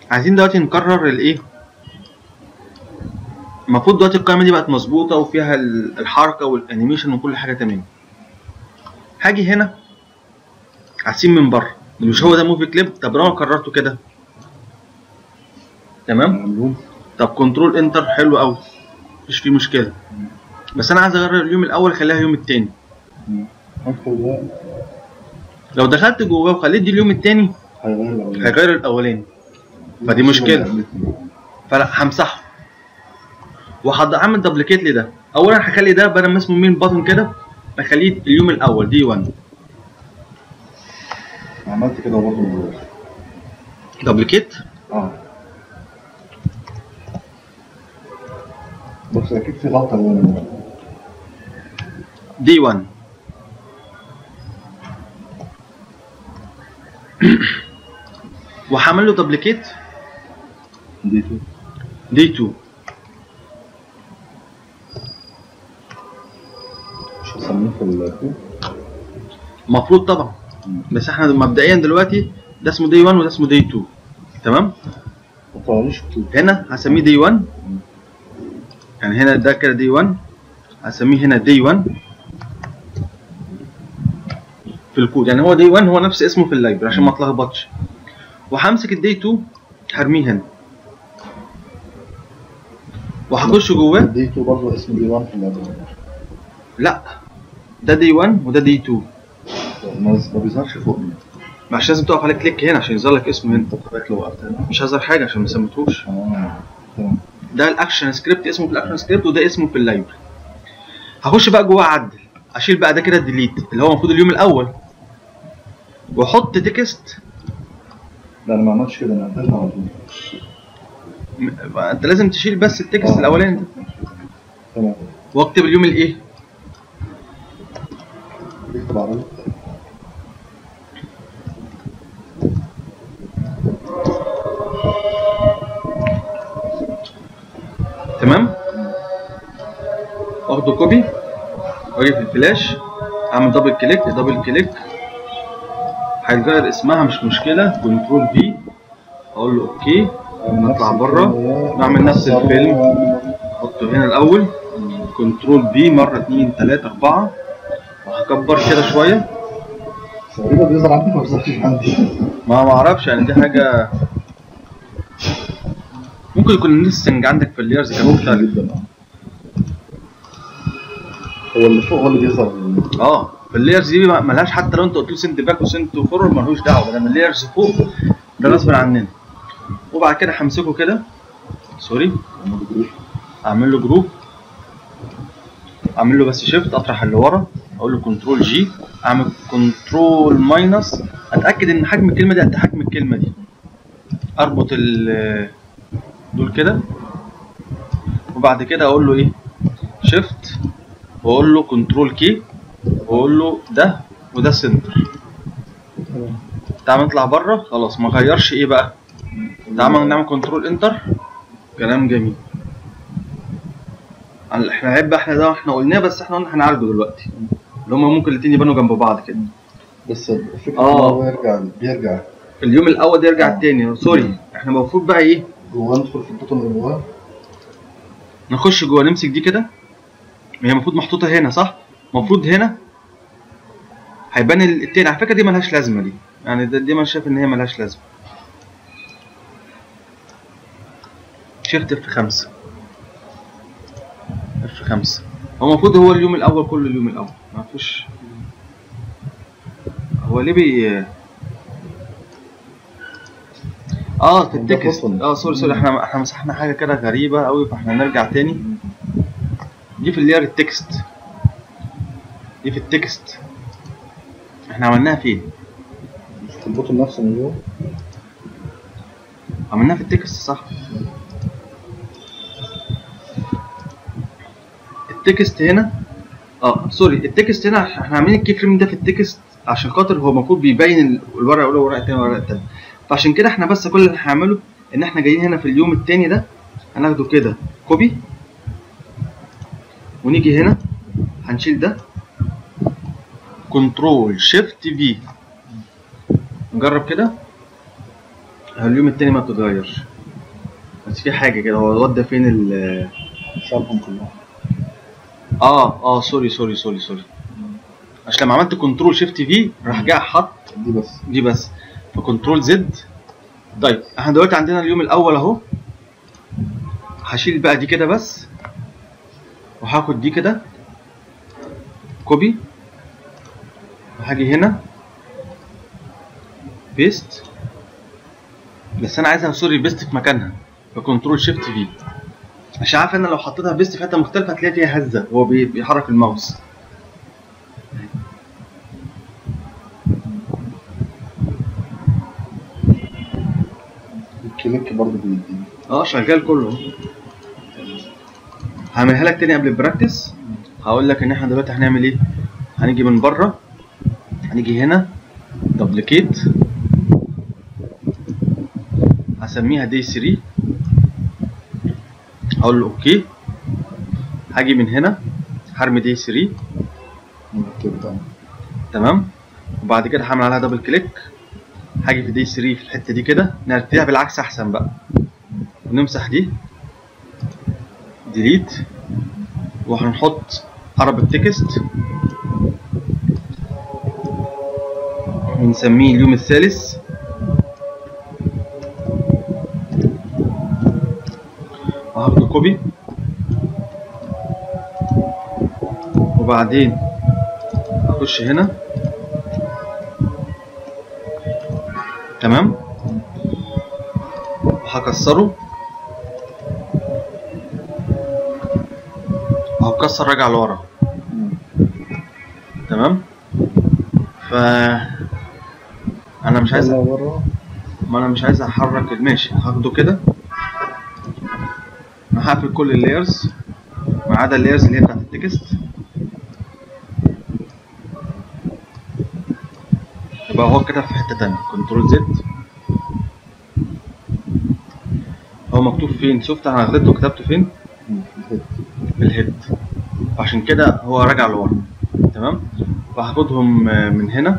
عايزين دلوقتي نكرر الايه المفروض دلوقتي القائمه دي بقت مظبوطه وفيها ال- الحركه والانيميشن وكل حاجه تمام هاجي هنا هسيب من بره مش هو ده موفي كليب طب لو انا كررته كده تمام معلوم طب كنترول انتر حلو قوي مفيش فيه مشكله بس انا عايز اغير اليوم الاول خليها اليوم التاني ادخل ده لو دخلت جواه وخليت دي اليوم التاني هيغير الأولاني. هيغير الاولاني فدي مشكله فلا همسحه وهعمل دبليكيت لده اولا هخلي ده بدل ما اسمه مين باتن كده اخليه اليوم الاول دي 1 عملت كده برضه من جوه. دبليكيت اه بس اكيد في غلطه جوه دي 1 وهعمل له دبليكيت دي تو دي 2 مش هسميه في الكود المفروض طبعا بس احنا مبدئيا دلوقتي ده اسمه دي 1 وده اسمه دي 2 تمام ما طلعليش كود هنا هسميه دي 1 يعني هنا ده كده دي 1 هسميه هنا دي 1 في الكود يعني هو دي 1 هو نفس اسمه في اللايبرري عشان ما اتلخبطش وهمسك الدي 2 هرميه هنا وهخش جواه دي تو برضه اسمه دي 1 في اللعبه لا ده دي 1 وده دي 2 ما ما بيظهرش فوق منه مش لازم تقف على كليك هنا عشان يظهر لك اسمه هنا انت طلعت لو وقفت هنا مش هظهر حاجه عشان ما سميتهوش اه تمام ده الاكشن سكريبت اسمه في الاكشن سكريبت وده اسمه في اللايبرري هخش بقى جوه اعدل اشيل بقى ده كده ديليت اللي هو المفروض اليوم الاول واحط تكست لا انا ما عملتش كده انا قفلها على طول م- انت لازم تشيل بس التكست آه. الاولاني ده تمام واكتب اليوم الايه اكتب عربي تمام واخده كوبي واجي في الفلاش اعمل دبل كليك دبل كليك هيتغير اسمها مش مشكله كنترول في اقول له اوكي نطلع بره نعمل نفس الفيلم احطه هنا الاول كنترول في مره اتنين تلاته اربعه وهكبر كده شويه تقريبا بيظهر عندك ما بيظهرش عندي ما ما اعرفش يعني دي حاجه ممكن يكون الليستنج عندك في اللايرز كان ممكن مختلف جدا اه هو اللي فوق هو اللي بيظهر اه في اللايرز دي ما- ملهاش حتى لو انت قلت له سنت باك وسنت فورورد ملوش دعوه ده من اللايرز فوق ده غصب عننا وبعد كده همسكه كده سوري اعمل له جروب اعمل له بس شيفت اطرح اللي ورا اقول له كنترول جي اعمل كنترول ماينس اتاكد ان حجم الكلمه دي قد حجم الكلمه دي اربط ال دول كده وبعد كده اقول له ايه شيفت واقول له كنترول كي واقول له ده وده سنتر تعال نطلع بره خلاص ما غيرش ايه بقى تعال نعمل كنترول انتر كلام جميل عن- احنا عيب بقى احنا ده احنا قلناه بس احنا قلنا هنعالجه دلوقتي اللي هما ممكن الاتنين يبانوا جنب بعض كده بس الفكره آه. ان هو يرجع بيرجع اليوم الاول ده يرجع التاني سوري احنا المفروض بقى ايه جواه ندخل في البطن اللي جواه نخش جوه نمسك دي كده هي المفروض محطوطه هنا صح المفروض هنا هيبان التاني على فكره دي ملهاش لازمه دي يعني ده- دي انا شايف ان هي ملهاش لازمه شيفت اف 5 اف 5 هو المفروض هو اليوم الاول كله اليوم الاول ما فيش هو ليه بي اه في ده التكست فصل. اه سوري سوري احنا احنا مسحنا حاجه كده غريبه قوي فاحنا نرجع تاني دي في اللير التكست دي في التكست احنا عملناها فين مش في البطن نفسه من جوه عملناها في التكست صح التكست هنا اه سوري التكست هنا احنا عاملين الكي فريم ده في التكست عشان خاطر هو المفروض بيبين ال- الورقه الاولى والورقه الثانيه والورقه الثالثه فعشان كده احنا بس كل اللي هنعمله ان احنا جايين هنا في اليوم الثاني ده هناخده كده كوبي ونيجي هنا هنشيل ده كنترول شيفت في نجرب كده اليوم التاني ما بتتغيرش بس في حاجه كده هو الواد ده فين ال شالهم كلهم اه اه سوري سوري سوري سوري عشان لما عملت كنترول شيفت في راح جاي حط دي بس دي بس فكنترول زد طيب احنا دلوقتي عندنا اليوم الاول اهو هشيل بقى دي كده بس وهاخد دي كده كوبي وهاجي هنا بيست بس انا عايزها سوري بيست في مكانها فكنترول شيفت في عشان عارف ان لو حطيتها بيست في حته مختلفه هتلاقي فيها هزه وهو بي- بيحرك الماوس الكليك برضه بيديني اه شغال كله هعملها لك تاني قبل البراكتس هقول لك ان احنا دلوقتي هنعمل ايه هنيجي من بره هنيجي هنا دبليكيت هسميها دي 3 هقول له اوكي هاجي من هنا هرمي دي 3 كده تمام وبعد كده هعمل عليها دبل كليك هاجي في دي 3 في الحته دي كده نرتبها بالعكس احسن بقى ونمسح دي ديليت وهنحط عرب تكست ونسميه اليوم الثالث وهاخده كوبي وبعدين اخش هنا تمام وهكسره وهكسر راجع لورا تمام ف انا مش عايز طلع بره ما انا مش عايز احرك ماشي هاخده كده انا هقفل كل اللايرز ما عدا اللايرز اللي هي بتاعت التكست يبقى هو كده في حته تانية كنترول زد هو مكتوب فين شفت انا غلطت وكتبته فين في الهيد عشان كده هو راجع لورا تمام فهاخدهم آه، من هنا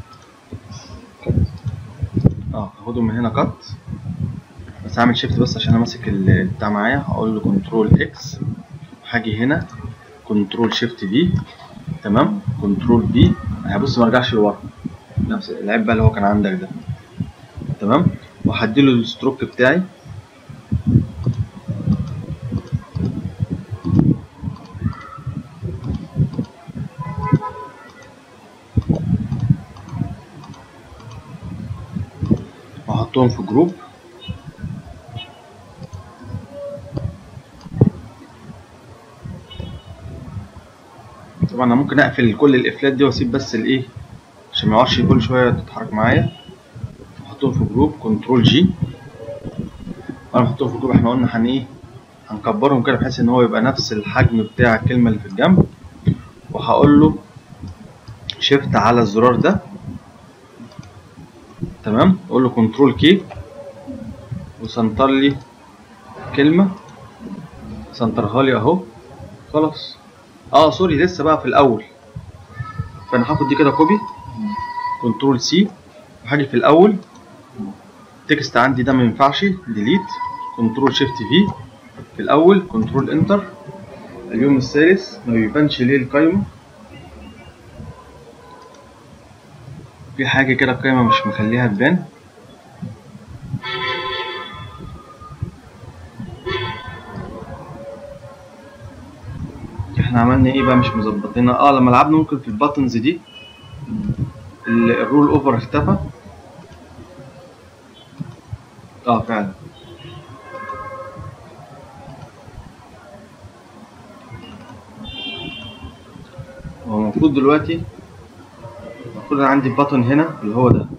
اه هاخدهم من هنا كات بس هعمل شيفت بس عشان انا ماسك ال- بتاع معايا هقول له كنترول اكس هاجي هنا كنترول شيفت في تمام كنترول بي هبص ما ارجعش لورا نفس العيب بقى اللي هو كان عندك ده تمام وهديله الستروك بتاعي واحطهم في جروب طبعا انا ممكن اقفل كل القفلات دي واسيب بس الايه عشان ما يقعدش كل شويه تتحرك معايا احطهم في جروب كنترول جي وانا بحطهم في جروب احنا قلنا هن ايه هنكبرهم كده بحيث ان هو يبقى نفس الحجم بتاع الكلمه اللي في الجنب وهقول له شيفت على الزرار ده تمام اقول له كنترول كي وسنتر لي كلمه سنترها لي اهو خلاص اه سوري لسه بقى في الاول فانا هاخد دي كده كوبي كنترول سي وهاجي في الاول التكست عندي ده ما ينفعش ديليت كنترول شيفت في في الاول كنترول انتر اليوم الثالث ما بيبانش ليه القايمه في حاجه كده القايمه مش مخليها تبان احنا عملنا ايه بقى مش مظبطينها اه لما لعبنا ممكن في الباتنز دي ال- الرول اوفر اختفى اه فعلا هو المفروض دلوقتي المفروض انا عندي باتن هنا اللي هو ده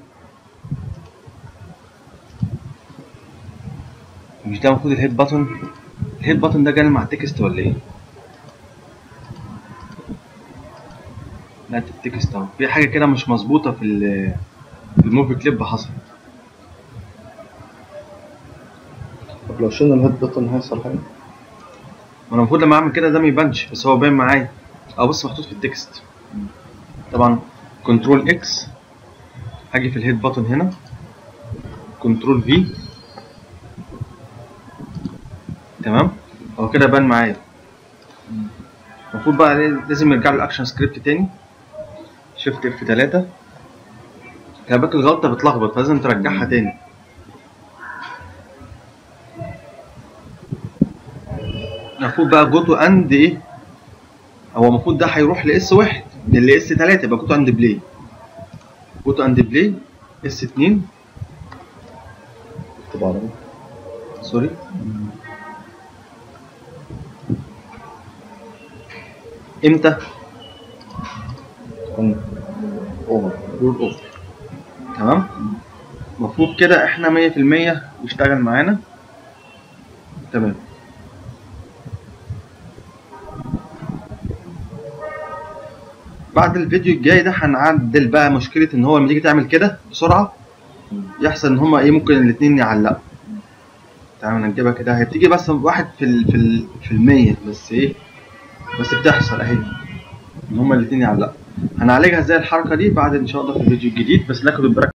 مش ده المفروض الهيد باتن الهيد باتن ده جاي مع التكست ولا ايه؟ لا ده التكست اهو في حاجه كده مش مظبوطه في ال في الموفي كليب حصل طب لو شلنا الهيد بطن هيحصل حاجه وانا المفروض لما اعمل كده ده ما يبانش بس هو باين معايا اه بص محطوط في التكست طبعا كنترول اكس هاجي في الهيد باتن هنا كنترول في تمام هو كده بان معايا المفروض بقى لازم يرجع له الاكشن سكريبت تاني شيفت اف 3 خلي بالك الغلطه بتلخبط فلازم ترجعها تاني المفروض بقى جوتو اند ايه هو المفروض ده هيروح لاس واحد اللي اس 3 يبقى جوتو اند بلاي جوتو اند بلاي اس 2 اكتب عربي سوري امتى كون اوفر رول اوفر تمام المفروض كده احنا 100% يشتغل معانا تمام بعد الفيديو الجاي ده هنعدل بقى مشكلة ان هو لما تيجي تعمل كده بسرعة يحصل ان هما ايه ممكن الاتنين يعلقوا تعالى نجيبها كده هي بتيجي بس واحد في ال في ال في المية بس ايه بس بتحصل اهي ان هما الاتنين يعلقوا هنعالجها ازاي الحركة دي بعد ان شاء الله في الفيديو الجديد بس ناخد البراك